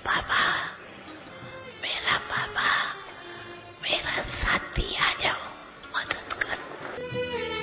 पापा मेरा पापा मेरा साथी आ जाओ मदद कर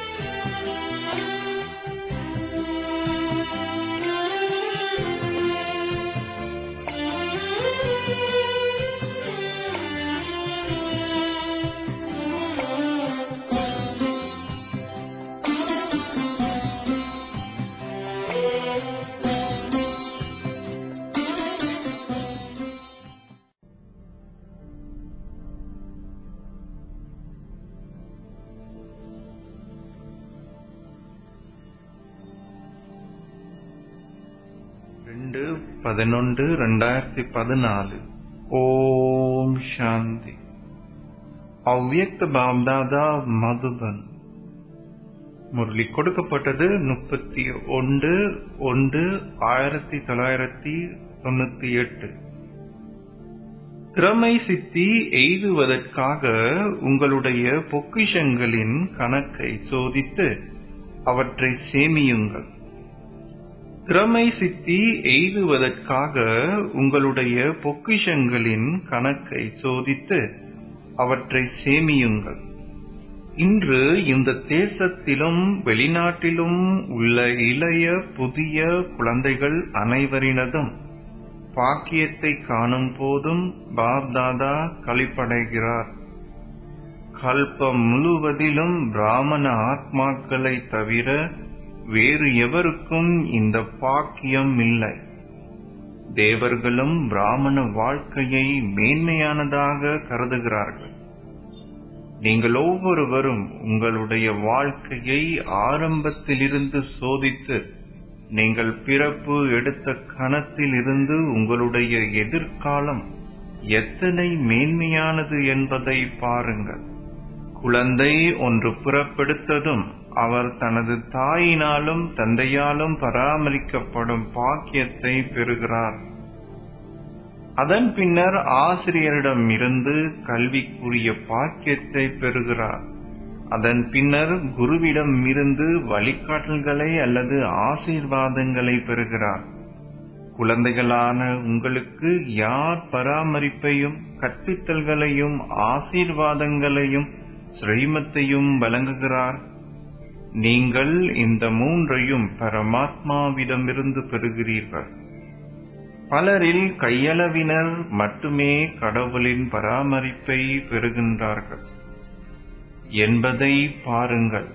ரெண்டு பதினொன்று ரெண்டாயிரத்தி பதினாலு ஓம் சாந்தி அவ்வியக்த பாப்தாதா மதுபன் முரளி கொடுக்கப்பட்டது முப்பத்தி ஒன்று ஒன்று ஆயிரத்தி தொள்ளாயிரத்தி தொண்ணூத்தி எட்டு திறமை சித்தி எய்துவதற்காக உங்களுடைய பொக்கிஷங்களின் கணக்கை சோதித்து அவற்றை சேமியுங்கள் திறமை சித்தி எய்துவதற்காக உங்களுடைய பொக்கிஷங்களின் கணக்கை சோதித்து அவற்றை சேமியுங்கள் இன்று இந்த தேசத்திலும் வெளிநாட்டிலும் உள்ள இளைய புதிய குழந்தைகள் அனைவரினதும் பாக்கியத்தை காணும் போதும் பாப்தாதா களிப்படைகிறார் கல்பம் முழுவதிலும் பிராமண ஆத்மாக்களை தவிர வேறு எவருக்கும் இந்த பாக்கியம் இல்லை தேவர்களும் பிராமண வாழ்க்கையை மேன்மையானதாக கருதுகிறார்கள் நீங்கள் ஒவ்வொருவரும் உங்களுடைய வாழ்க்கையை ஆரம்பத்திலிருந்து சோதித்து நீங்கள் பிறப்பு எடுத்த கணத்தில் இருந்து உங்களுடைய எதிர்காலம் எத்தனை மேன்மையானது என்பதை பாருங்கள் குழந்தை ஒன்று புறப்படுத்ததும் அவர் தனது தாயினாலும் தந்தையாலும் பராமரிக்கப்படும் பாக்கியத்தை பெறுகிறார் அதன் பின்னர் ஆசிரியரிடம் இருந்து கல்விக்குரிய பாக்கியத்தை பெறுகிறார் அதன் பின்னர் குருவிடம் இருந்து வழிகாட்டல்களை அல்லது ஆசீர்வாதங்களை பெறுகிறார் குழந்தைகளான உங்களுக்கு யார் பராமரிப்பையும் கற்பித்தல்களையும் ஆசீர்வாதங்களையும் ஸ்ரீமத்தையும் வழங்குகிறார் நீங்கள் இந்த மூன்றையும் பரமாத்மாவிடமிருந்து பெறுகிறீர்கள் பலரில் கையளவினர் மட்டுமே கடவுளின் பராமரிப்பை பெறுகின்றார்கள் என்பதை பாருங்கள்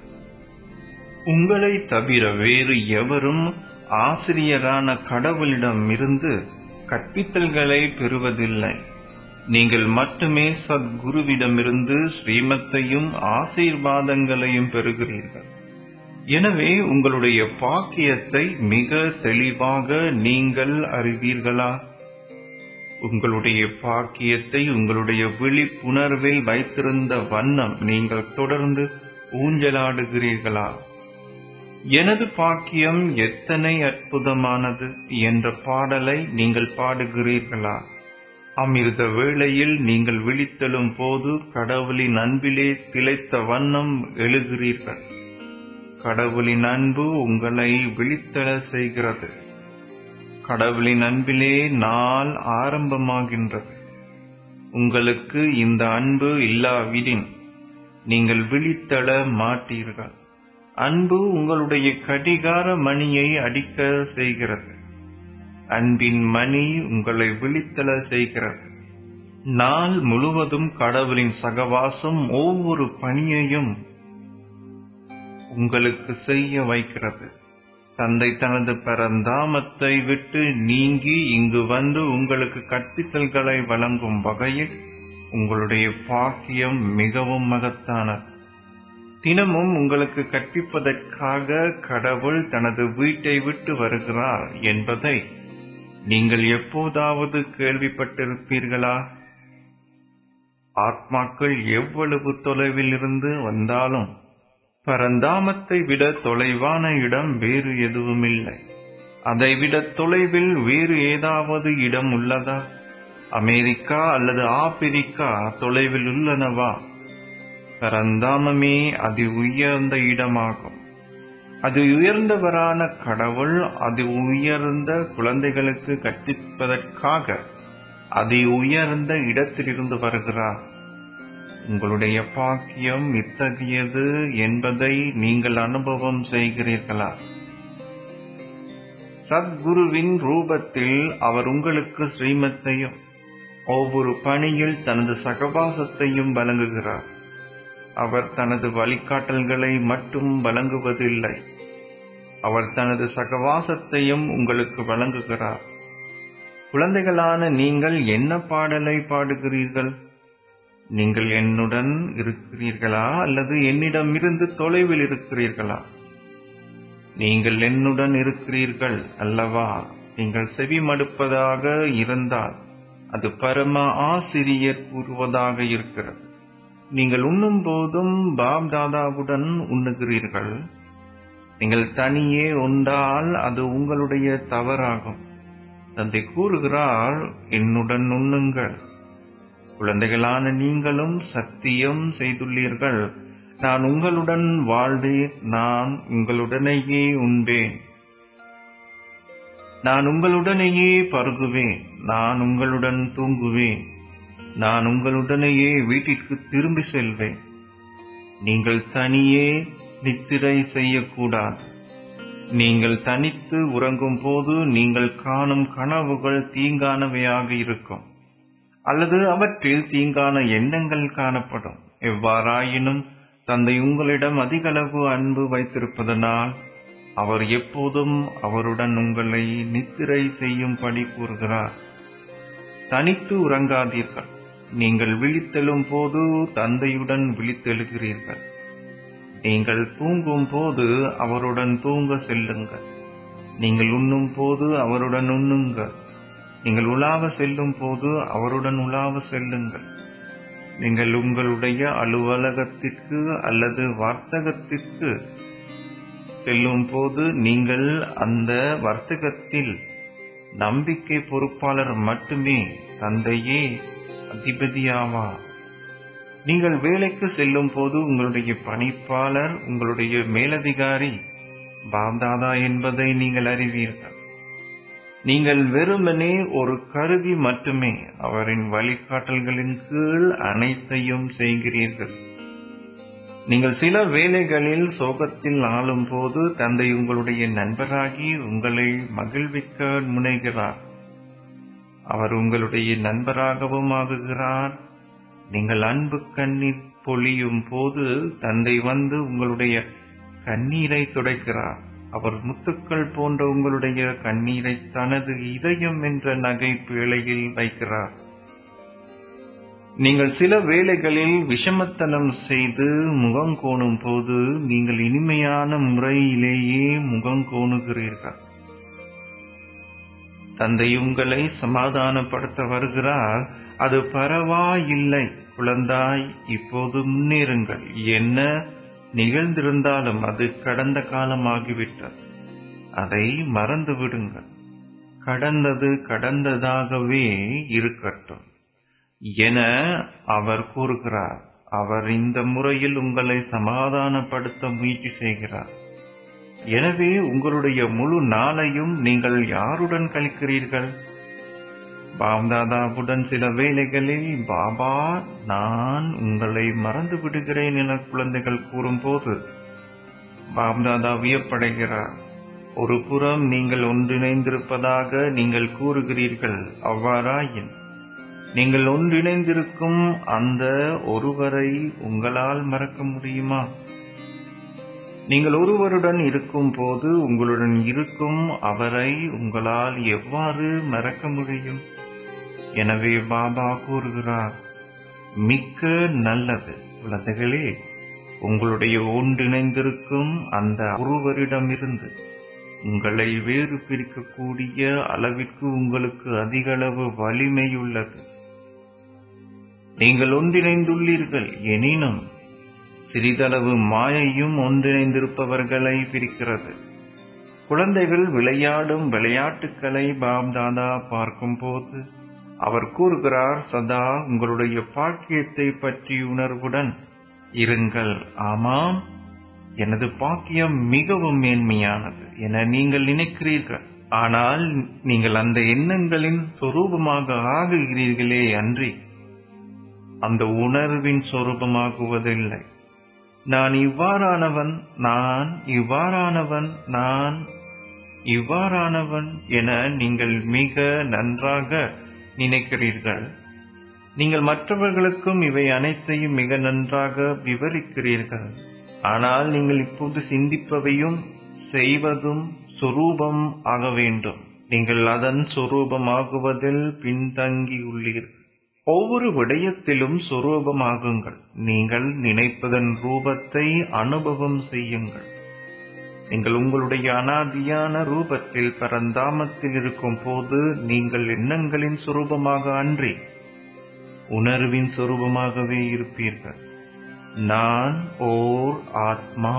உங்களை தவிர வேறு எவரும் ஆசிரியரான கடவுளிடம் இருந்து கற்பித்தல்களை பெறுவதில்லை நீங்கள் மட்டுமே சத்குருவிடமிருந்து ஸ்ரீமத்தையும் ஆசீர்வாதங்களையும் பெறுகிறீர்கள் எனவே உங்களுடைய பாக்கியத்தை மிக தெளிவாக நீங்கள் அறிவீர்களா உங்களுடைய பாக்கியத்தை உங்களுடைய விழிப்புணர்வில் வைத்திருந்த வண்ணம் நீங்கள் தொடர்ந்து ஊஞ்சலாடுகிறீர்களா எனது பாக்கியம் எத்தனை அற்புதமானது என்ற பாடலை நீங்கள் பாடுகிறீர்களா அமிர்த வேளையில் நீங்கள் விழித்தெழும் போது கடவுளின் அன்பிலே திளைத்த வண்ணம் எழுகிறீர்கள் கடவுளின் அன்பு உங்களை விழித்தெழ செய்கிறது கடவுளின் அன்பிலே நாள் ஆரம்பமாகின்றது உங்களுக்கு இந்த அன்பு இல்லாவிடின் நீங்கள் விழித்தெழ மாட்டீர்கள் அன்பு உங்களுடைய கடிகார மணியை அடிக்க செய்கிறது அன்பின் மணி உங்களை விழித்தெழ செய்கிறது நாள் முழுவதும் கடவுளின் சகவாசம் ஒவ்வொரு பணியையும் உங்களுக்கு செய்ய வைக்கிறது தந்தை தனது பரந்தாமத்தை விட்டு நீங்கி இங்கு வந்து உங்களுக்கு கற்பித்தல்களை வழங்கும் வகையில் உங்களுடைய பாக்கியம் மிகவும் மகத்தானது தினமும் உங்களுக்கு கற்பிப்பதற்காக கடவுள் தனது வீட்டை விட்டு வருகிறார் என்பதை நீங்கள் எப்போதாவது கேள்விப்பட்டிருப்பீர்களா ஆத்மாக்கள் எவ்வளவு தொலைவில் இருந்து வந்தாலும் பரந்தாமத்தை விட தொலைவான இடம் வேறு எதுவுமில்லை அதைவிட தொலைவில் வேறு ஏதாவது இடம் உள்ளதா அமெரிக்கா அல்லது ஆப்பிரிக்கா தொலைவில் உள்ளனவா பரந்தாமமே அதி உயர்ந்த இடமாகும் அது உயர்ந்தவரான கடவுள் அது உயர்ந்த குழந்தைகளுக்கு கற்பிப்பதற்காக அதி உயர்ந்த இடத்திலிருந்து வருகிறார் உங்களுடைய பாக்கியம் இத்தகையது என்பதை நீங்கள் அனுபவம் செய்கிறீர்களா சத்குருவின் ரூபத்தில் அவர் உங்களுக்கு ஸ்ரீமத்தையும் ஒவ்வொரு பணியில் தனது சகவாசத்தையும் வழங்குகிறார் அவர் தனது வழிகாட்டல்களை மட்டும் வழங்குவதில்லை அவர் தனது சகவாசத்தையும் உங்களுக்கு வழங்குகிறார் குழந்தைகளான நீங்கள் என்ன பாடலை பாடுகிறீர்கள் நீங்கள் என்னுடன் இருக்கிறீர்களா அல்லது என்னிடம் இருந்து தொலைவில் இருக்கிறீர்களா நீங்கள் என்னுடன் இருக்கிறீர்கள் அல்லவா நீங்கள் செவி மடுப்பதாக இருந்தால் அது பரம ஆசிரியர் கூறுவதாக இருக்கிறது நீங்கள் உண்ணும் போதும் பாப் தாதாவுடன் உண்ணுகிறீர்கள் நீங்கள் தனியே உண்டால் அது உங்களுடைய தவறாகும் தந்தை கூறுகிறார் என்னுடன் உண்ணுங்கள் குழந்தைகளான நீங்களும் சத்தியம் செய்துள்ளீர்கள் நான் உங்களுடன் வாழ்வேன் நான் உங்களுடனேயே உண்பேன் நான் உங்களுடனேயே பருகுவேன் நான் உங்களுடன் தூங்குவேன் நான் உங்களுடனேயே வீட்டிற்கு திரும்பி செல்வேன் நீங்கள் தனியே நித்திரை செய்யக்கூடாது நீங்கள் தனித்து உறங்கும் போது நீங்கள் காணும் கனவுகள் தீங்கானவையாக இருக்கும் அல்லது அவற்றில் தீங்கான எண்ணங்கள் காணப்படும் எவ்வாறாயினும் தந்தை உங்களிடம் அதிகளவு அன்பு வைத்திருப்பதனால் அவர் எப்போதும் அவருடன் உங்களை நித்திரை செய்யும்படி கூறுகிறார் தனித்து உறங்காதீர்கள் நீங்கள் விழித்தெழும் போது தந்தையுடன் விழித்தெழுகிறீர்கள் நீங்கள் தூங்கும் போது அவருடன் தூங்க செல்லுங்கள் நீங்கள் உண்ணும் போது அவருடன் உண்ணுங்கள் நீங்கள் உலாவ செல்லும் போது அவருடன் உலாவ செல்லுங்கள் நீங்கள் உங்களுடைய அலுவலகத்திற்கு அல்லது வர்த்தகத்திற்கு செல்லும் போது நீங்கள் அந்த வர்த்தகத்தில் நம்பிக்கை பொறுப்பாளர் மட்டுமே தந்தையே அதிபதியாவார் நீங்கள் வேலைக்கு செல்லும் போது உங்களுடைய பணிப்பாளர் உங்களுடைய மேலதிகாரி பாப்தாதா என்பதை நீங்கள் அறிவீர்கள் நீங்கள் வெறுமனே ஒரு கருவி மட்டுமே அவரின் வழிகாட்டல்களின் கீழ் அனைத்தையும் செய்கிறீர்கள் நீங்கள் சில வேலைகளில் சோகத்தில் ஆளும் போது தந்தை உங்களுடைய நண்பராகி உங்களை மகிழ்விக்க முனைகிறார் அவர் உங்களுடைய நண்பராகவும் ஆகுகிறார் நீங்கள் அன்பு கண்ணீர் பொழியும் போது தந்தை வந்து உங்களுடைய கண்ணீரை துடைக்கிறார் அவர் முத்துக்கள் போன்ற உங்களுடைய கண்ணீரை தனது இதயம் என்ற நகை பேழையில் வைக்கிறார் நீங்கள் சில வேளைகளில் விஷமத்தனம் செய்து முகம் கோணும் போது நீங்கள் இனிமையான முறையிலேயே முகம் கோணுகிறீர்கள் தந்தை உங்களை சமாதானப்படுத்த வருகிறார் அது பரவாயில்லை குழந்தாய் இப்போது முன்னேறுங்கள் என்ன நிகழ்ந்திருந்தாலும் அது கடந்த காலமாகிவிட்டது அதை மறந்து விடுங்கள் கடந்தது கடந்ததாகவே இருக்கட்டும் என அவர் கூறுகிறார் அவர் இந்த முறையில் உங்களை சமாதானப்படுத்த முயற்சி செய்கிறார் எனவே உங்களுடைய முழு நாளையும் நீங்கள் யாருடன் கழிக்கிறீர்கள் பாப்தாதாவுடன் சில வேளைகளில் பாபா நான் உங்களை மறந்து விடுகிறேன் என குழந்தைகள் கூறும்போது பாப்தாதா வியப்படைகிறார் ஒரு புறம் நீங்கள் ஒன்றிணைந்திருப்பதாக நீங்கள் கூறுகிறீர்கள் அவ்வாறாயின் நீங்கள் ஒன்றிணைந்திருக்கும் அந்த ஒருவரை உங்களால் மறக்க முடியுமா நீங்கள் ஒருவருடன் இருக்கும் போது உங்களுடன் இருக்கும் அவரை உங்களால் எவ்வாறு மறக்க முடியும் எனவே பாபா கூறுகிறார் மிக்க நல்லது குழந்தைகளே உங்களுடைய ஒன்றிணைந்திருக்கும் அந்த ஒருவரிடமிருந்து உங்களை வேறு பிரிக்கக்கூடிய அளவிற்கு உங்களுக்கு அதிகளவு வலிமையுள்ளது நீங்கள் ஒன்றிணைந்துள்ளீர்கள் எனினும் சிறிதளவு மாயையும் ஒன்றிணைந்திருப்பவர்களை பிரிக்கிறது குழந்தைகள் விளையாடும் விளையாட்டுக்களை பாப் தாதா பார்க்கும்போது அவர் கூறுகிறார் சதா உங்களுடைய பாக்கியத்தை பற்றி உணர்வுடன் இருங்கள் ஆமாம் எனது பாக்கியம் மிகவும் மேன்மையானது என நீங்கள் நினைக்கிறீர்கள் ஆனால் நீங்கள் அந்த எண்ணங்களின் சொரூபமாக ஆகுகிறீர்களே அன்றி அந்த உணர்வின் சொரூபமாகுவதில்லை நான் இவ்வாறானவன் நான் இவ்வாறானவன் நான் இவ்வாறானவன் என நீங்கள் மிக நன்றாக நினைக்கிறீர்கள் நீங்கள் மற்றவர்களுக்கும் இவை அனைத்தையும் மிக நன்றாக விவரிக்கிறீர்கள் ஆனால் நீங்கள் இப்போது சிந்திப்பவையும் செய்வதும் சொரூபம் ஆக வேண்டும் நீங்கள் அதன் சொரூபமாகுவதில் பின்தங்கியுள்ளீர்கள் ஒவ்வொரு விடயத்திலும் சொரூபமாகுங்கள் நீங்கள் நினைப்பதன் ரூபத்தை அனுபவம் செய்யுங்கள் நீங்கள் உங்களுடைய அனாதியான ரூபத்தில் பரந்தாமத்தில் இருக்கும் போது நீங்கள் எண்ணங்களின் சொரூபமாக அன்றி உணர்வின் சொரூபமாகவே இருப்பீர்கள் நான் ஓர் ஆத்மா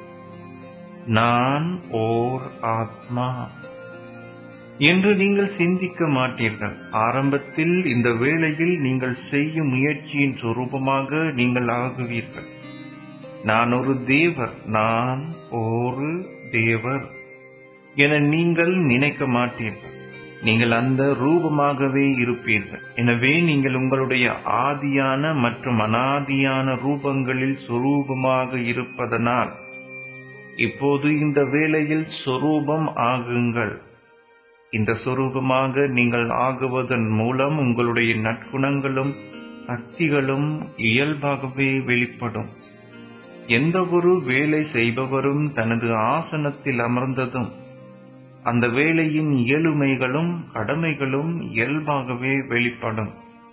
நான் ஓர் ஆத்மா என்று நீங்கள் சிந்திக்க மாட்டீர்கள் ஆரம்பத்தில் இந்த வேளையில் நீங்கள் செய்யும் முயற்சியின் சொரூபமாக நீங்கள் ஆகுவீர்கள் நான் ஒரு தேவர் நான் ஒரு தேவர் என நீங்கள் நினைக்க மாட்டீர்கள் நீங்கள் அந்த ரூபமாகவே இருப்பீர்கள் எனவே நீங்கள் உங்களுடைய ஆதியான மற்றும் அனாதியான ரூபங்களில் சொரூபமாக இருப்பதனால் இப்போது இந்த வேளையில் சொரூபம் ஆகுங்கள் இந்த சொரூபமாக நீங்கள் ஆகுவதன் மூலம் உங்களுடைய நற்குணங்களும் சக்திகளும் இயல்பாகவே வெளிப்படும் எந்த ஒரு வேலை செய்பவரும் தனது ஆசனத்தில் அமர்ந்ததும் அந்த வேலையின் இயலுமைகளும் கடமைகளும் இயல்பாகவே வெளிப்படும்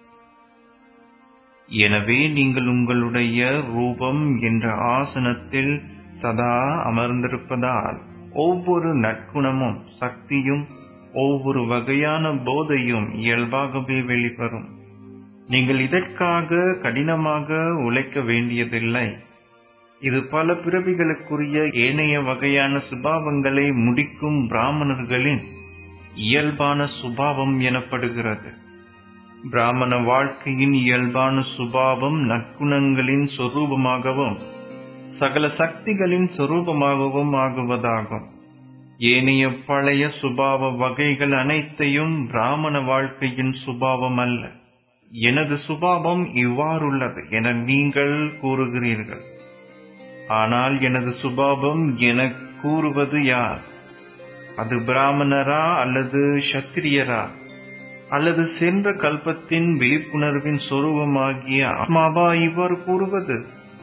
எனவே நீங்கள் உங்களுடைய ரூபம் என்ற ஆசனத்தில் சதா அமர்ந்திருப்பதால் ஒவ்வொரு நற்குணமும் சக்தியும் ஒவ்வொரு வகையான போதையும் இயல்பாகவே வெளிவரும் நீங்கள் இதற்காக கடினமாக உழைக்க வேண்டியதில்லை இது பல பிறவிகளுக்குரிய ஏனைய வகையான சுபாவங்களை முடிக்கும் பிராமணர்களின் இயல்பான சுபாவம் எனப்படுகிறது பிராமண வாழ்க்கையின் இயல்பான சுபாவம் நற்குணங்களின் சொரூபமாகவும் சகல சக்திகளின் சொரூபமாகவும் ஆகுவதாகும் ஏனைய பழைய சுபாவ வகைகள் அனைத்தையும் பிராமண வாழ்க்கையின் சுபாவம் அல்ல எனது சுபாவம் இவ்வாறுள்ளது என நீங்கள் கூறுகிறீர்கள் ஆனால் எனது சுபாவம் என கூறுவது யார் அது பிராமணரா அல்லது சத்திரியரா அல்லது சென்ற கல்பத்தின் விழிப்புணர்வின் சொரூபமாகிய ஆத்மாவா இவ்வாறு கூறுவது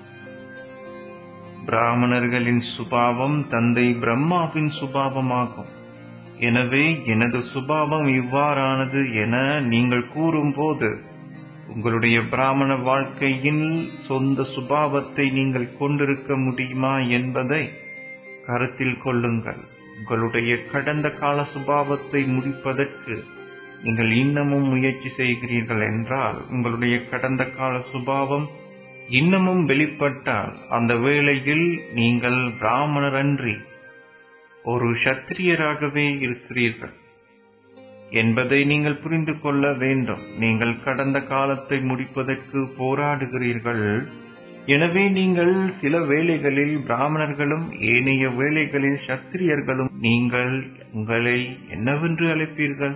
பிராமணர்களின் சுபாவம் தந்தை பிரம்மாவின் சுபாவமாகும் எனவே எனது சுபாவம் இவ்வாறானது என நீங்கள் கூறும்போது உங்களுடைய பிராமண வாழ்க்கையின் சொந்த சுபாவத்தை நீங்கள் கொண்டிருக்க முடியுமா என்பதை கருத்தில் கொள்ளுங்கள் உங்களுடைய கடந்த கால சுபாவத்தை முடிப்பதற்கு நீங்கள் இன்னமும் முயற்சி செய்கிறீர்கள் என்றால் உங்களுடைய கடந்த கால சுபாவம் இன்னமும் வெளிப்பட்டால் அந்த வேளையில் நீங்கள் பிராமணர் அன்றி ஒரு சத்திரியராகவே இருக்கிறீர்கள் என்பதை நீங்கள் புரிந்து கொள்ள வேண்டும் நீங்கள் கடந்த காலத்தை முடிப்பதற்கு போராடுகிறீர்கள் எனவே நீங்கள் சில வேளைகளில் பிராமணர்களும் ஏனைய வேளைகளில் சத்திரியர்களும் நீங்கள் உங்களை என்னவென்று அழைப்பீர்கள்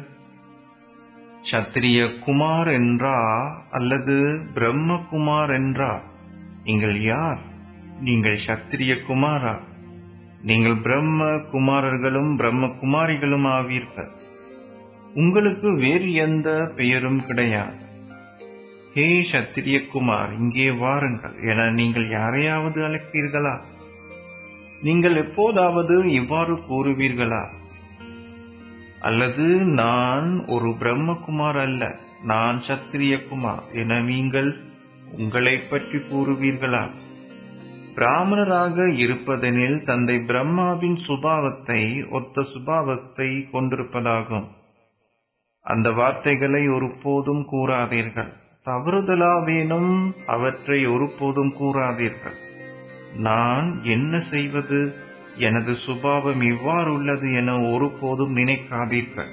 சத்திரிய குமார் என்றா அல்லது பிரம்மகுமார் என்றா நீங்கள் யார் நீங்கள் சத்திரிய குமாரா நீங்கள் பிரம்ம குமாரர்களும் பிரம்ம குமாரிகளும் ஆவீர்கள் உங்களுக்கு வேறு எந்த பெயரும் கிடையாது ஹே சத்திரிய குமார் இங்கே வாருங்கள் என நீங்கள் யாரையாவது அழைப்பீர்களா நீங்கள் எப்போதாவது இவ்வாறு கூறுவீர்களா அல்லது நான் ஒரு பிரம்மகுமார் அல்ல நான் சத்திரிய குமார் என நீங்கள் உங்களை பற்றி கூறுவீர்களா பிராமணராக இருப்பதெனில் தந்தை பிரம்மாவின் சுபாவத்தை ஒத்த சுபாவத்தை கொண்டிருப்பதாகும் அந்த வார்த்தைகளை ஒருபோதும் கூறாதீர்கள் தவறுதலாவேனும் அவற்றை ஒருபோதும் கூறாதீர்கள் நான் என்ன செய்வது எனது சுபாவம் இவ்வாறு உள்ளது என ஒருபோதும் நினைக்காதீர்கள்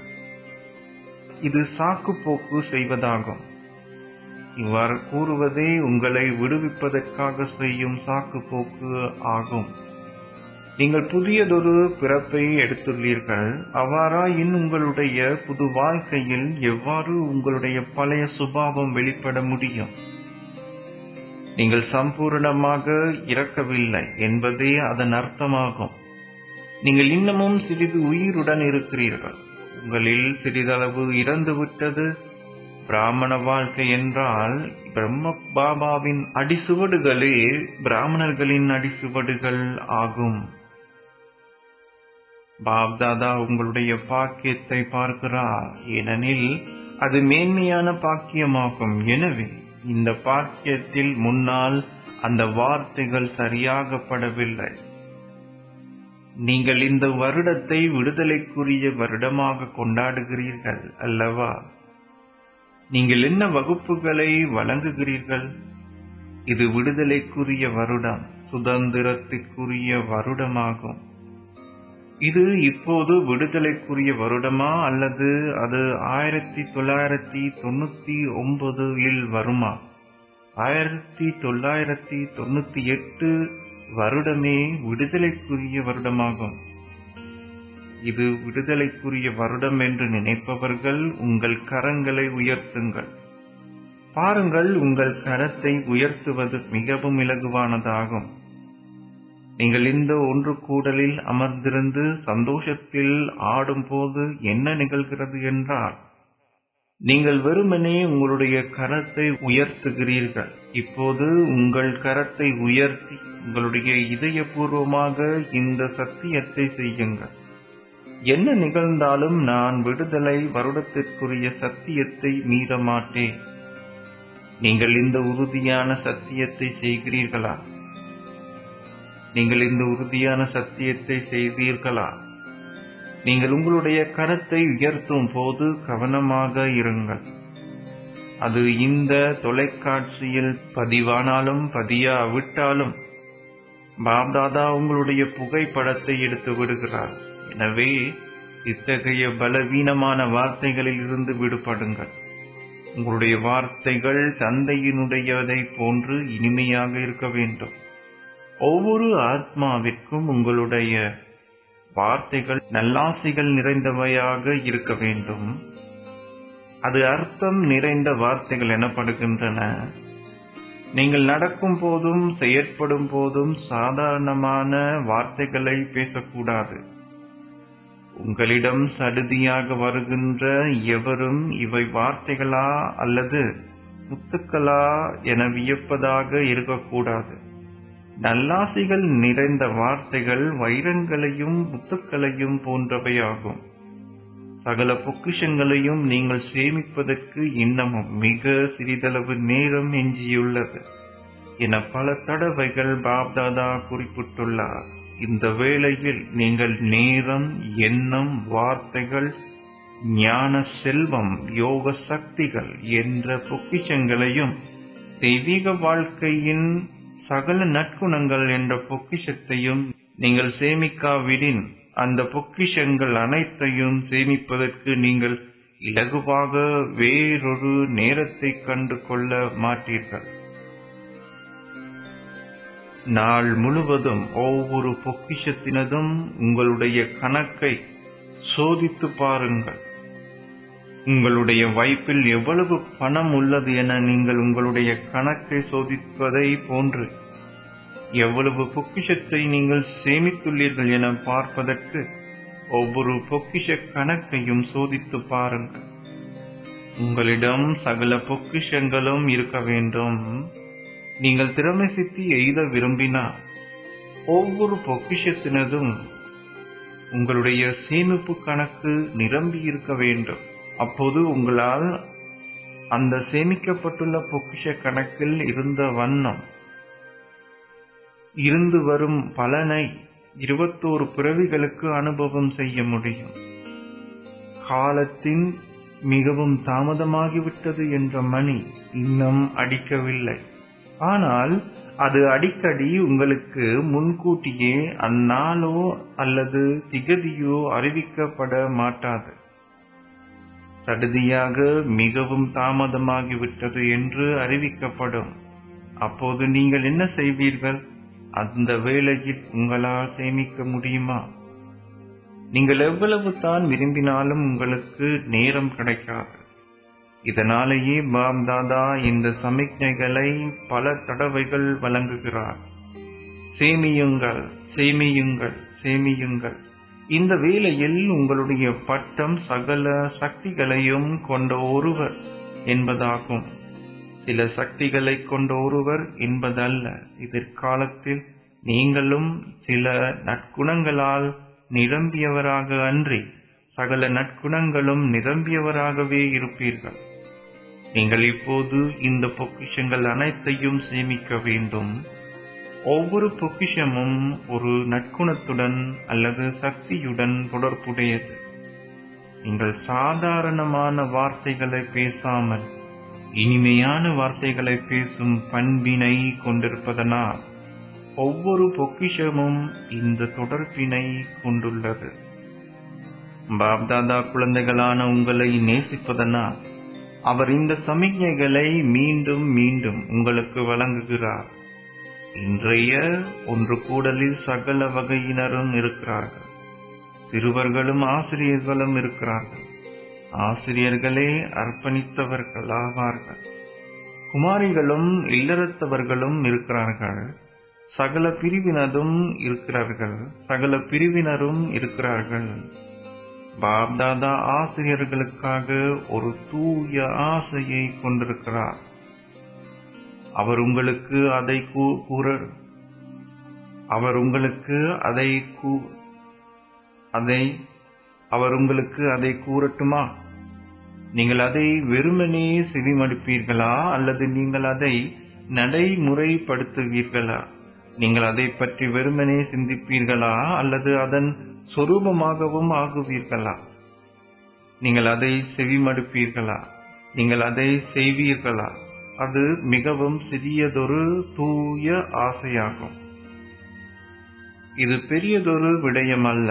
இது சாக்கு போக்கு செய்வதாகும் இவ்வாறு கூறுவதே உங்களை விடுவிப்பதற்காக செய்யும் சாக்கு போக்கு ஆகும் நீங்கள் புதியதொரு பிறப்பை எடுத்துள்ளீர்கள் அவ்வாறாயின் உங்களுடைய புது வாழ்க்கையில் எவ்வாறு உங்களுடைய பழைய சுபாவம் வெளிப்பட முடியும் நீங்கள் சம்பூரணமாக இறக்கவில்லை என்பதே அதன் அர்த்தமாகும் நீங்கள் இன்னமும் சிறிது உயிருடன் இருக்கிறீர்கள் உங்களில் சிறிதளவு இறந்துவிட்டது பிராமண வாழ்க்கை என்றால் பிரம்ம பாபாவின் அடிசுவடுகளே பிராமணர்களின் அடிசுவடுகள் ஆகும் பாப்தாதா உங்களுடைய பாக்கியத்தை பார்க்கிறார் ஏனெனில் அது மேன்மையான பாக்கியமாகும் எனவே இந்த பாக்கியத்தில் முன்னால் அந்த வார்த்தைகள் சரியாகப்படவில்லை நீங்கள் இந்த வருடத்தை விடுதலைக்குரிய வருடமாக கொண்டாடுகிறீர்கள் அல்லவா நீங்கள் என்ன வகுப்புகளை வழங்குகிறீர்கள் இது விடுதலைக்குரிய வருடம் சுதந்திரத்திற்குரிய வருடமாகும் இது இப்போது விடுதலைக்குரிய வருடமா அல்லது அது ஆயிரத்தி தொள்ளாயிரத்தி தொண்ணூத்தி ஒன்பதில் வருமா ஆயிரத்தி தொள்ளாயிரத்தி தொண்ணூத்தி எட்டு வருடமே விடுதலைக்குரிய வருடமாகும் இது விடுதலைக்குரிய வருடம் என்று நினைப்பவர்கள் உங்கள் கரங்களை உயர்த்துங்கள் பாருங்கள் உங்கள் கரத்தை உயர்த்துவது மிகவும் இலகுவானதாகும் நீங்கள் இந்த ஒன்று கூடலில் அமர்ந்திருந்து சந்தோஷத்தில் ஆடும்போது என்ன நிகழ்கிறது என்றால் நீங்கள் வெறுமனே உங்களுடைய கரத்தை உயர்த்துகிறீர்கள் இப்போது உங்கள் கரத்தை உயர்த்தி உங்களுடைய இதயபூர்வமாக இந்த சத்தியத்தை செய்யுங்கள் என்ன நிகழ்ந்தாலும் நான் விடுதலை வருடத்திற்குரிய சத்தியத்தை மீற மாட்டேன் நீங்கள் இந்த உறுதியான சத்தியத்தை செய்கிறீர்களா நீங்கள் இந்த உறுதியான சத்தியத்தை செய்தீர்களா நீங்கள் உங்களுடைய கரத்தை உயர்த்தும் போது கவனமாக இருங்கள் அது இந்த தொலைக்காட்சியில் பதிவானாலும் பதியாவிட்டாலும் பாப்தாதா உங்களுடைய புகைப்படத்தை எடுத்து விடுகிறார் எனவே இத்தகைய பலவீனமான வார்த்தைகளில் இருந்து விடுபடுங்கள் உங்களுடைய வார்த்தைகள் தந்தையினுடையதை போன்று இனிமையாக இருக்க வேண்டும் ஒவ்வொரு ஆத்மாவிற்கும் உங்களுடைய வார்த்தைகள் நல்லாசிகள் நிறைந்தவையாக இருக்க வேண்டும் அது அர்த்தம் நிறைந்த வார்த்தைகள் எனப்படுகின்றன நீங்கள் நடக்கும் போதும் செயற்படும் போதும் சாதாரணமான வார்த்தைகளை பேசக்கூடாது உங்களிடம் சடுதியாக வருகின்ற எவரும் இவை வார்த்தைகளா அல்லது முத்துக்களா என வியப்பதாக இருக்கக்கூடாது நல்லாசிகள் நிறைந்த வார்த்தைகள் வைரங்களையும் முத்துக்களையும் போன்றவையாகும் சகல பொக்கிஷங்களையும் நீங்கள் சேமிப்பதற்கு இன்னமும் மிக சிறிதளவு நேரம் எஞ்சியுள்ளது என பல தடவைகள் பாப்தாதா குறிப்பிட்டுள்ளார் இந்த வேளையில் நீங்கள் நேரம் எண்ணம் வார்த்தைகள் ஞான செல்வம் யோக சக்திகள் என்ற பொக்கிஷங்களையும் தெய்வீக வாழ்க்கையின் சகல நற்குணங்கள் என்ற பொக்கிஷத்தையும் நீங்கள் சேமிக்காவிடின் அந்த பொக்கிஷங்கள் அனைத்தையும் சேமிப்பதற்கு நீங்கள் இலகுவாக வேறொரு நேரத்தை கண்டு கொள்ள மாட்டீர்கள் நாள் முழுவதும் ஒவ்வொரு பொக்கிஷத்தினதும் உங்களுடைய கணக்கை சோதித்து பாருங்கள் உங்களுடைய வைப்பில் எவ்வளவு பணம் உள்ளது என நீங்கள் உங்களுடைய கணக்கை சோதிப்பதை போன்று எவ்வளவு பொக்கிஷத்தை நீங்கள் சேமித்துள்ளீர்கள் என பார்ப்பதற்கு ஒவ்வொரு பொக்கிஷ கணக்கையும் சோதித்து பாருங்கள் உங்களிடம் சகல பொக்கிஷங்களும் இருக்க வேண்டும் நீங்கள் திறமை சித்தி எய்த விரும்பினால் ஒவ்வொரு பொக்கிஷத்தினதும் உங்களுடைய சேமிப்பு கணக்கு நிரம்பி இருக்க வேண்டும் அப்போது உங்களால் அந்த சேமிக்கப்பட்டுள்ள பொக்கிஷ கணக்கில் இருந்த வண்ணம் இருந்து வரும் பலனை இருபத்தோரு பிறவிகளுக்கு அனுபவம் செய்ய முடியும் காலத்தின் மிகவும் தாமதமாகிவிட்டது என்ற மணி இன்னும் அடிக்கவில்லை ஆனால் அது அடிக்கடி உங்களுக்கு முன்கூட்டியே அந்நாளோ அல்லது திகதியோ அறிவிக்கப்பட மாட்டாது சடுதியாக மிகவும் தாமதமாகிவிட்டது என்று அறிவிக்கப்படும் அப்போது நீங்கள் என்ன செய்வீர்கள் அந்த வேளையில் உங்களால் சேமிக்க முடியுமா நீங்கள் எவ்வளவு தான் விரும்பினாலும் உங்களுக்கு நேரம் கிடைக்காது இதனாலேயே பாப் தாதா இந்த சமிக்ஞைகளை பல தடவைகள் வழங்குகிறார் சேமியுங்கள் சேமியுங்கள் சேமியுங்கள் இந்த வேளையில் உங்களுடைய பட்டம் சகல சக்திகளையும் கொண்ட ஒருவர் என்பதாகும் சில சக்திகளை கொண்ட ஒருவர் என்பதல்ல எதிர்காலத்தில் நீங்களும் சில நற்குணங்களால் நிரம்பியவராக அன்றி சகல நற்குணங்களும் நிரம்பியவராகவே இருப்பீர்கள் நீங்கள் இப்போது இந்த பொக்கிஷங்கள் அனைத்தையும் சேமிக்க வேண்டும் ஒவ்வொரு பொக்கிஷமும் ஒரு நற்குணத்துடன் அல்லது சக்தியுடன் தொடர்புடையது நீங்கள் சாதாரணமான வார்த்தைகளை பேசாமல் இனிமையான வார்த்தைகளை பேசும் பண்பினை கொண்டிருப்பதனால் ஒவ்வொரு பொக்கிஷமும் இந்த தொடர்பினை கொண்டுள்ளது பாப்தாதா குழந்தைகளான உங்களை நேசிப்பதனால் அவர் இந்த சமிக்ஞைகளை மீண்டும் மீண்டும் உங்களுக்கு வழங்குகிறார் இன்றைய ஒன்று கூடலில் சகல வகையினரும் இருக்கிறார்கள் சிறுவர்களும் ஆசிரியர்களும் இருக்கிறார்கள் ஆசிரியர்களே அர்ப்பணித்தவர்கள் ஆவார்கள் குமாரிகளும் இல்லறத்தவர்களும் இருக்கிறார்கள் சகல பிரிவினரும் இருக்கிறார்கள் சகல பிரிவினரும் இருக்கிறார்கள் பாப்தாதா ஆசிரியர்களுக்காக ஒரு தூய ஆசையை கொண்டிருக்கிறார் அவர் உங்களுக்கு அதை கூற அவர் உங்களுக்கு அதை அதை அவர் உங்களுக்கு அதை கூறட்டுமா நீங்கள் அதை வெறுமனே செவிமடுப்பீர்களா அல்லது நீங்கள் அதை நடைமுறைப்படுத்துவீர்களா நீங்கள் அதை பற்றி வெறுமனே சிந்திப்பீர்களா அல்லது அதன் சொரூபமாகவும் ஆகுவீர்களா நீங்கள் அதை செவிமடுப்பீர்களா நீங்கள் அதை செய்வீர்களா அது மிகவும் சிறியதொரு தூய ஆசையாகும் இது பெரியதொரு விடயம் அல்ல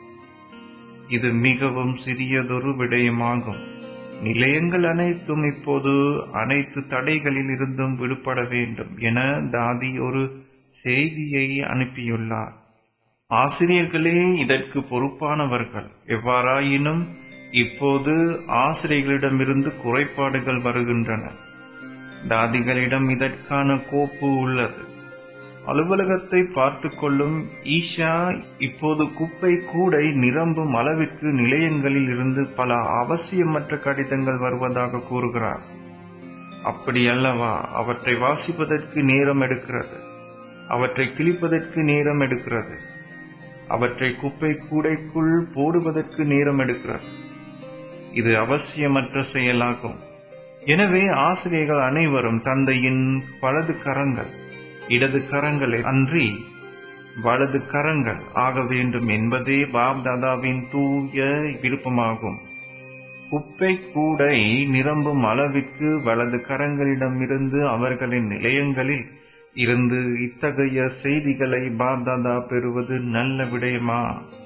இது மிகவும் சிறியதொரு விடயமாகும் நிலையங்கள் அனைத்தும் இப்போது அனைத்து தடைகளில் இருந்தும் விடுபட வேண்டும் என தாதி ஒரு செய்தியை அனுப்பியுள்ளார் ஆசிரியர்களே இதற்கு பொறுப்பானவர்கள் எவ்வாறாயினும் இப்போது ஆசிரியர்களிடமிருந்து குறைபாடுகள் வருகின்றன தாதிகளிடம் இதற்கான கோப்பு உள்ளது அலுவலகத்தை பார்த்து கொள்ளும் ஈஷா இப்போது குப்பை கூடை நிரம்பும் அளவிற்கு நிலையங்களில் இருந்து பல அவசியமற்ற கடிதங்கள் வருவதாக கூறுகிறார் அப்படி அல்லவா அவற்றை வாசிப்பதற்கு நேரம் எடுக்கிறது அவற்றை கிழிப்பதற்கு நேரம் எடுக்கிறது அவற்றை குப்பை கூடைக்குள் போடுவதற்கு நேரம் எடுக்கிறது இது அவசியமற்ற செயலாகும் எனவே ஆசிரியர்கள் அனைவரும் தந்தையின் வலது கரங்கள் இடது கரங்களை அன்றி வலது கரங்கள் ஆக வேண்டும் என்பதே பாப் தாதாவின் தூய விருப்பமாகும் குப்பை கூடை நிரம்பும் அளவிற்கு வலது கரங்களிடமிருந்து அவர்களின் நிலையங்களில் இருந்து இத்தகைய செய்திகளை பாப்தாதா பெறுவது நல்ல விடயமா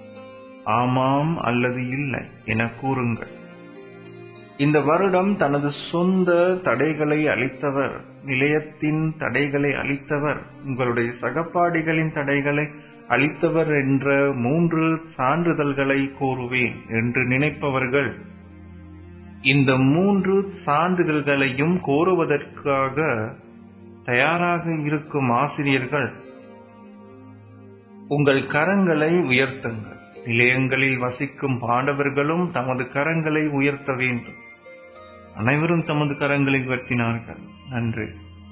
ஆமாம் அல்லது இல்லை என கூறுங்கள் இந்த வருடம் தனது சொந்த தடைகளை அளித்தவர் நிலையத்தின் தடைகளை அளித்தவர் உங்களுடைய சகப்பாடிகளின் தடைகளை அளித்தவர் என்ற மூன்று சான்றிதழ்களை கூறுவேன் என்று நினைப்பவர்கள் இந்த மூன்று சான்றிதழ்களையும் கோருவதற்காக தயாராக இருக்கும் ஆசிரியர்கள் உங்கள் கரங்களை உயர்த்துங்கள் நிலையங்களில் வசிக்கும் பாண்டவர்களும் தமது கரங்களை உயர்த்த வேண்டும் அனைவரும் தமது கரங்களை உயர்த்தினார்கள் நன்றி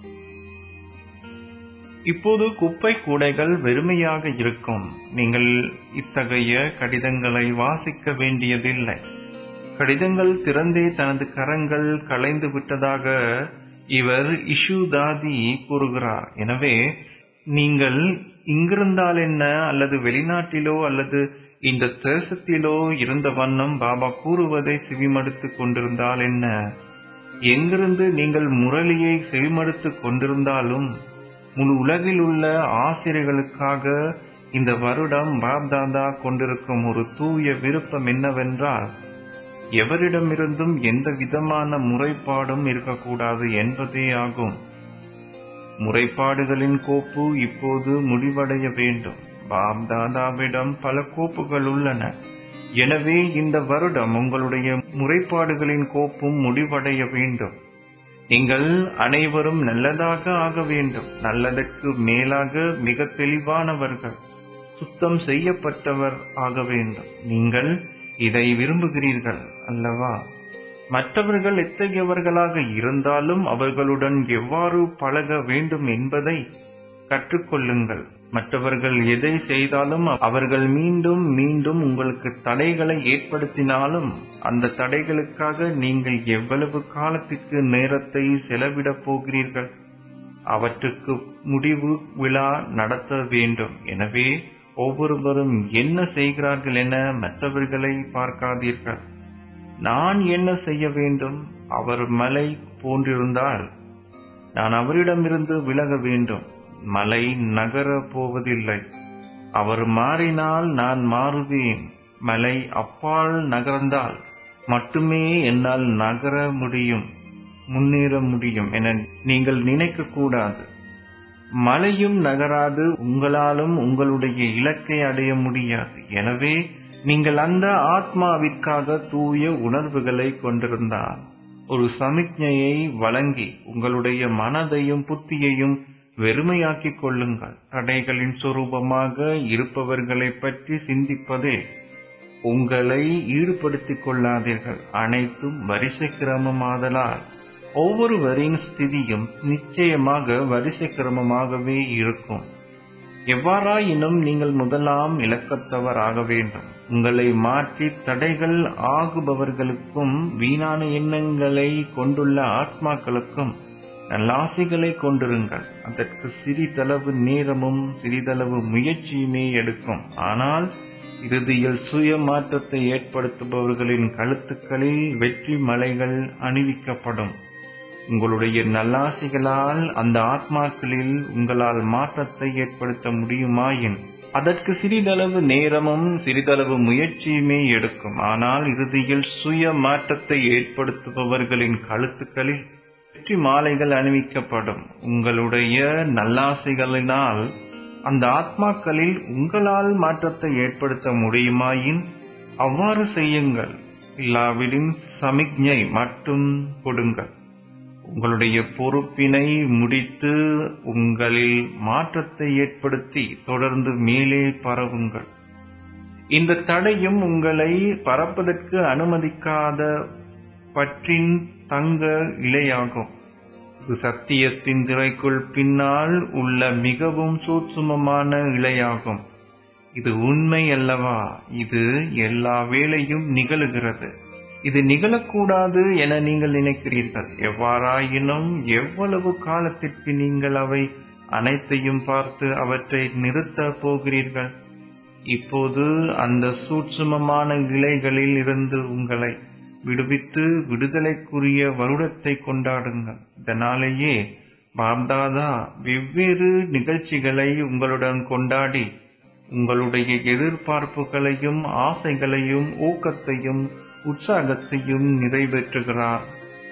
இப்போது குப்பை கூடைகள் வெறுமையாக இருக்கும் நீங்கள் இத்தகைய கடிதங்களை வாசிக்க வேண்டியதில்லை கடிதங்கள் திறந்தே தனது கரங்கள் களைந்து விட்டதாக இவர் இஷு தாதி கூறுகிறார் எனவே நீங்கள் இங்கிருந்தால் என்ன அல்லது வெளிநாட்டிலோ அல்லது இந்த தேசத்திலோ இருந்த வண்ணம் பாபா கூறுவதை செவிமடுத்துக் கொண்டிருந்தால் என்ன எங்கிருந்து நீங்கள் முரளியை செவிமடுத்துக் கொண்டிருந்தாலும் முழு உலகில் உள்ள ஆசிரியர்களுக்காக இந்த வருடம் பாப்தாதா கொண்டிருக்கும் ஒரு தூய விருப்பம் என்னவென்றால் எவரிடமிருந்தும் எந்த விதமான முறைப்பாடும் இருக்கக்கூடாது என்பதே ஆகும் முறைப்பாடுகளின் கோப்பு இப்போது முடிவடைய வேண்டும் பாப் தாதாவிடம் பல கோப்புகள் உள்ளன எனவே இந்த வருடம் உங்களுடைய முறைப்பாடுகளின் கோப்பும் முடிவடைய வேண்டும் நீங்கள் அனைவரும் நல்லதாக ஆக வேண்டும் நல்லதற்கு மேலாக மிக தெளிவானவர்கள் சுத்தம் செய்யப்பட்டவர் ஆக வேண்டும் நீங்கள் இதை விரும்புகிறீர்கள் அல்லவா மற்றவர்கள் எத்தகையவர்களாக இருந்தாலும் அவர்களுடன் எவ்வாறு பழக வேண்டும் என்பதை கற்றுக்கொள்ளுங்கள் மற்றவர்கள் எதை செய்தாலும் அவர்கள் மீண்டும் மீண்டும் உங்களுக்கு தடைகளை ஏற்படுத்தினாலும் அந்த தடைகளுக்காக நீங்கள் எவ்வளவு காலத்திற்கு நேரத்தை செலவிடப் போகிறீர்கள் அவற்றுக்கு முடிவு விழா நடத்த வேண்டும் எனவே ஒவ்வொருவரும் என்ன செய்கிறார்கள் என மற்றவர்களை பார்க்காதீர்கள் நான் என்ன செய்ய வேண்டும் அவர் மலை போன்றிருந்தால் நான் அவரிடமிருந்து விலக வேண்டும் மலை நகர போவதில்லை அவர் மாறினால் நான் மாறுவேன் மலை அப்பால் நகர்ந்தால் மட்டுமே என்னால் நகர முடியும் முன்னேற முடியும் என நீங்கள் நினைக்க கூடாது மலையும் நகராது உங்களாலும் உங்களுடைய இலக்கை அடைய முடியாது எனவே நீங்கள் அந்த ஆத்மாவிற்காக தூய உணர்வுகளை கொண்டிருந்தால் ஒரு சமிக்ஞையை வழங்கி உங்களுடைய மனதையும் புத்தியையும் வெறுமையாக்கிக் கொள்ளுங்கள் தடைகளின் சொரூபமாக இருப்பவர்களை பற்றி சிந்திப்பதே உங்களை ஈடுபடுத்திக் கொள்ளாதீர்கள் அனைத்தும் வரிசை கிரமமாதலால் ஒவ்வொருவரின் ஸ்திதியும் நிச்சயமாக வரிசை கிரமமாகவே இருக்கும் எவ்வாறாயினும் நீங்கள் முதலாம் இலக்கத்தவர் ஆக வேண்டும் உங்களை மாற்றி தடைகள் ஆகுபவர்களுக்கும் வீணான எண்ணங்களை கொண்டுள்ள ஆத்மாக்களுக்கும் நல்லாசைகளை கொண்டிருங்கள் அதற்கு சிறிதளவு நேரமும் சிறிதளவு முயற்சியுமே எடுக்கும் ஆனால் இறுதியில் சுய மாற்றத்தை ஏற்படுத்துபவர்களின் கழுத்துக்களில் வெற்றி மலைகள் அணிவிக்கப்படும் உங்களுடைய நல்லாசிகளால் அந்த ஆத்மாக்களில் உங்களால் மாற்றத்தை ஏற்படுத்த முடியுமாயின் அதற்கு சிறிதளவு நேரமும் சிறிதளவு முயற்சியுமே எடுக்கும் ஆனால் இறுதியில் சுய மாற்றத்தை ஏற்படுத்துபவர்களின் கழுத்துக்களில் வெற்றி மாலைகள் அணிவிக்கப்படும் உங்களுடைய நல்லாசைகளினால் அந்த ஆத்மாக்களில் உங்களால் மாற்றத்தை ஏற்படுத்த முடியுமாயின் அவ்வாறு செய்யுங்கள் இல்லாவிடின் சமிக்ஞை மட்டும் கொடுங்கள் உங்களுடைய பொறுப்பினை முடித்து உங்களில் மாற்றத்தை ஏற்படுத்தி தொடர்ந்து மேலே பரவுங்கள் இந்த தடையும் உங்களை பறப்பதற்கு அனுமதிக்காத பற்றின் தங்க இலையாகும் இது சத்தியத்தின் திரைக்குள் பின்னால் உள்ள மிகவும் சூட்சுமமான இலையாகும் இது உண்மை அல்லவா இது எல்லா வேளையும் நிகழுகிறது இது நிகழக்கூடாது என நீங்கள் நினைக்கிறீர்கள் எவ்வாறாயினும் எவ்வளவு காலத்திற்கு நீங்கள் அவை அனைத்தையும் பார்த்து அவற்றை நிறுத்த போகிறீர்கள் இப்போது அந்த சூட்சுமமான இலைகளில் இருந்து உங்களை விடுவித்து விடுதலைக்குரிய வருடத்தை கொண்டாடுங்கள் இதனாலேயே பாப்தாதா வெவ்வேறு நிகழ்ச்சிகளை உங்களுடன் கொண்டாடி உங்களுடைய எதிர்பார்ப்புகளையும் ஆசைகளையும் ஊக்கத்தையும் உற்சாகத்தையும் நிறைவேற்றுகிறார்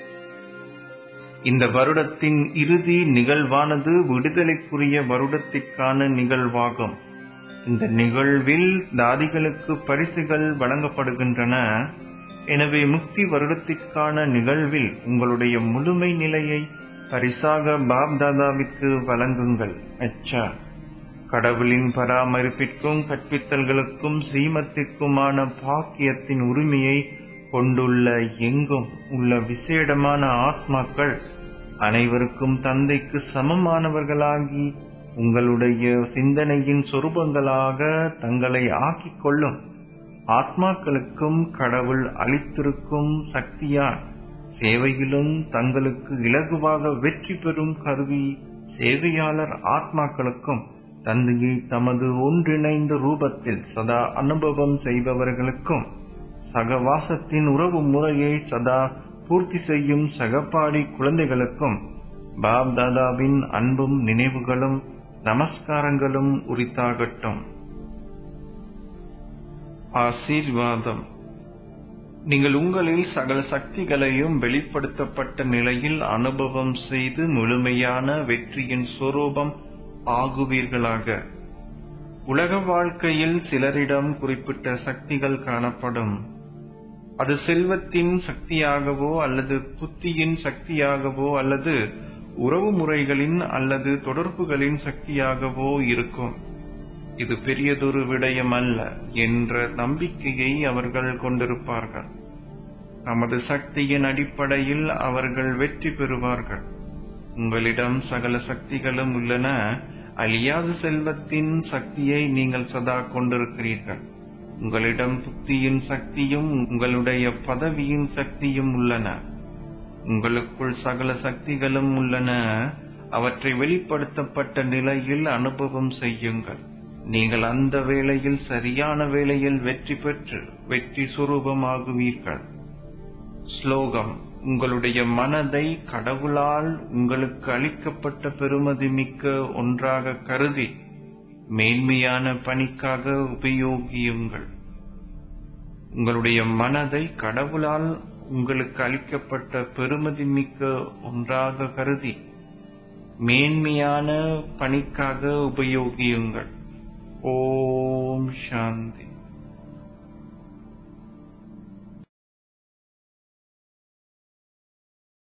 இந்த வருடத்தின் இறுதி நிகழ்வானது விடுதலைக்குரிய வருடத்திற்கான நிகழ்வாகும் இந்த நிகழ்வில் தாதிகளுக்கு பரிசுகள் வழங்கப்படுகின்றன எனவே முக்தி வருடத்திற்கான நிகழ்வில் உங்களுடைய முழுமை நிலையை பரிசாக பாப் தாதாவிற்கு வழங்குங்கள் அச்சா கடவுளின் பராமரிப்பிற்கும் கற்பித்தல்களுக்கும் ஸ்ரீமத்திற்குமான பாக்கியத்தின் உரிமையை கொண்டுள்ள எங்கும் உள்ள விசேடமான ஆத்மாக்கள் அனைவருக்கும் தந்தைக்கு சமமானவர்களாகி உங்களுடைய சிந்தனையின் சொரூபங்களாக தங்களை ஆக்கிக் கொள்ளும் ஆத்மாக்களுக்கும் கடவுள் அளித்திருக்கும் சக்தியால் சேவையிலும் தங்களுக்கு இலகுவாக வெற்றி பெறும் கருவி சேவையாளர் ஆத்மாக்களுக்கும் தந்தையை தமது ஒன்றிணைந்த ரூபத்தில் சதா அனுபவம் செய்பவர்களுக்கும் சகவாசத்தின் உறவு முறையை சதா பூர்த்தி செய்யும் சகப்பாடி குழந்தைகளுக்கும் பாப் தாதாவின் அன்பும் நினைவுகளும் நமஸ்காரங்களும் உரித்தாகட்டும் ஆசீர்வாதம் நீங்கள் உங்களில் சகல சக்திகளையும் வெளிப்படுத்தப்பட்ட நிலையில் அனுபவம் செய்து முழுமையான வெற்றியின் சொரூபம் ஆகுவீர்களாக உலக வாழ்க்கையில் சிலரிடம் குறிப்பிட்ட சக்திகள் காணப்படும் அது செல்வத்தின் சக்தியாகவோ அல்லது புத்தியின் சக்தியாகவோ அல்லது உறவு முறைகளின் அல்லது தொடர்புகளின் சக்தியாகவோ இருக்கும் இது பெரியதொரு விடயம் அல்ல என்ற நம்பிக்கையை அவர்கள் கொண்டிருப்பார்கள் நமது சக்தியின் அடிப்படையில் அவர்கள் வெற்றி பெறுவார்கள் உங்களிடம் சகல சக்திகளும் உள்ளன அழியாத செல்வத்தின் சக்தியை நீங்கள் சதா கொண்டிருக்கிறீர்கள் உங்களிடம் புத்தியின் சக்தியும் உங்களுடைய பதவியின் சக்தியும் உள்ளன உங்களுக்குள் சகல சக்திகளும் உள்ளன அவற்றை வெளிப்படுத்தப்பட்ட நிலையில் அனுபவம் செய்யுங்கள் நீங்கள் அந்த வேளையில் சரியான வேளையில் வெற்றி பெற்று வெற்றி சுரூபமாகுவீர்கள் ஸ்லோகம் உங்களுடைய மனதை கடவுளால் உங்களுக்கு அளிக்கப்பட்ட பெருமதி மிக்க ஒன்றாக கருதி மேன்மையான பணிக்காக உபயோகியுங்கள் உங்களுடைய மனதை கடவுளால் உங்களுக்கு அளிக்கப்பட்ட பெருமதி மிக்க ஒன்றாக கருதி மேன்மையான பணிக்காக உபயோகியுங்கள் ஓம் சாந்தி